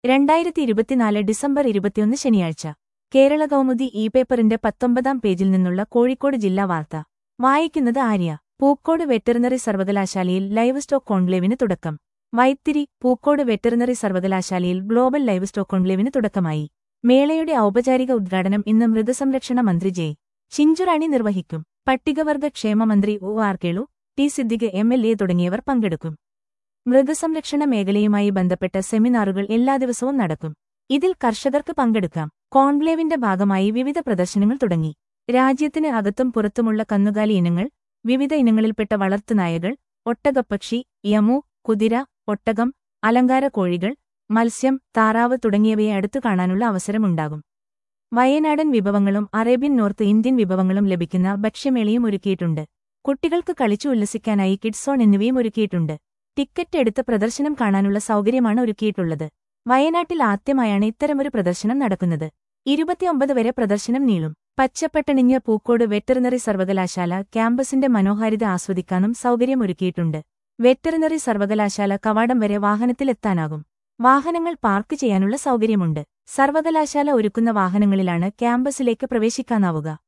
രണ്ടായിരത്തി ഇരുപത്തിനാല് ഡിസംബർ ഇരുപത്തിയൊന്ന് ശനിയാഴ്ച കേരള കൗമുദി ഇ പേപ്പറിന്റെ പത്തൊമ്പതാം പേജിൽ നിന്നുള്ള കോഴിക്കോട് ജില്ലാ വാർത്ത വായിക്കുന്നത് ആര്യ പൂക്കോട് വെറ്ററിനറി സർവകലാശാലയിൽ ലൈവ് സ്റ്റോക്ക് കോൺക്ലേവിന് തുടക്കം വൈത്തിരി പൂക്കോട് വെറ്ററിനറി സർവകലാശാലയിൽ ഗ്ലോബൽ ലൈവ് സ്റ്റോക്ക് കോൺക്ലേവിന് തുടക്കമായി മേളയുടെ ഔപചാരിക ഉദ്ഘാടനം ഇന്ന് മൃഗസംരക്ഷണ മന്ത്രി ജെ ചിഞ്ചുറാണി നിർവഹിക്കും പട്ടികവർഗ ക്ഷേമ മന്ത്രി O R Kelu T Siddique M L A തുടങ്ങിയവർ പങ്കെടുക്കും മൃഗസംരക്ഷണ മേഖലയുമായി ബന്ധപ്പെട്ട സെമിനാറുകൾ എല്ലാ ദിവസവും നടക്കും ഇതിൽ കർഷകർക്ക് പങ്കെടുക്കാം കോൺക്ലേവിന്റെ ഭാഗമായി വിവിധ പ്രദർശനങ്ങൾ തുടങ്ങി രാജ്യത്തിന് അകത്തും പുറത്തുമുള്ള കന്നുകാലി ഇനങ്ങൾ വിവിധ ഇനങ്ങളിൽപ്പെട്ട വളർത്തുനായകൾ ഒട്ടകപ്പക്ഷി യമു കുതിര ഒട്ടകം അലങ്കാര കോഴികൾ മത്സ്യം താറാവ് തുടങ്ങിയവയെ അടുത്തു കാണാനുള്ള അവസരമുണ്ടാകും വയനാടൻ വിഭവങ്ങളും അറേബ്യൻ നോർത്ത് ഇന്ത്യൻ വിഭവങ്ങളും ലഭിക്കുന്ന ഭക്ഷ്യമേളയും ഒരുക്കിയിട്ടുണ്ട് കുട്ടികൾക്ക് കളിച്ചു ഉല്ലസിക്കാനായി കിഡ്സ് സോൺ എന്നിവയും ഒരുക്കിയിട്ടുണ്ട് ടിക്കറ്റ് എടുത്ത് പ്രദർശനം കാണാനുള്ള സൗകര്യമാണ് ഒരുക്കിയിട്ടുള്ളത് വയനാട്ടിൽ ആദ്യമായാണ് ഇത്തരമൊരു പ്രദർശനം നടക്കുന്നത് ഇരുപത്തിയൊമ്പത് വരെ പ്രദർശനം നീളും പച്ചപ്പട്ടണിഞ്ഞ പൂക്കോട് വെറ്ററിനറി സർവകലാശാല ക്യാമ്പസിന്റെ മനോഹാരിത ആസ്വദിക്കാനും സൗകര്യമൊരുക്കിയിട്ടുണ്ട് വെറ്ററിനറി സർവകലാശാല കവാടം വരെ വാഹനത്തിലെത്താനാകും വാഹനങ്ങൾ പാർക്ക് ചെയ്യാനുള്ള സൗകര്യമുണ്ട് സർവകലാശാല ഒരുക്കുന്ന വാഹനങ്ങളിലാണ് ക്യാമ്പസിലേക്ക് പ്രവേശിക്കാനാവുക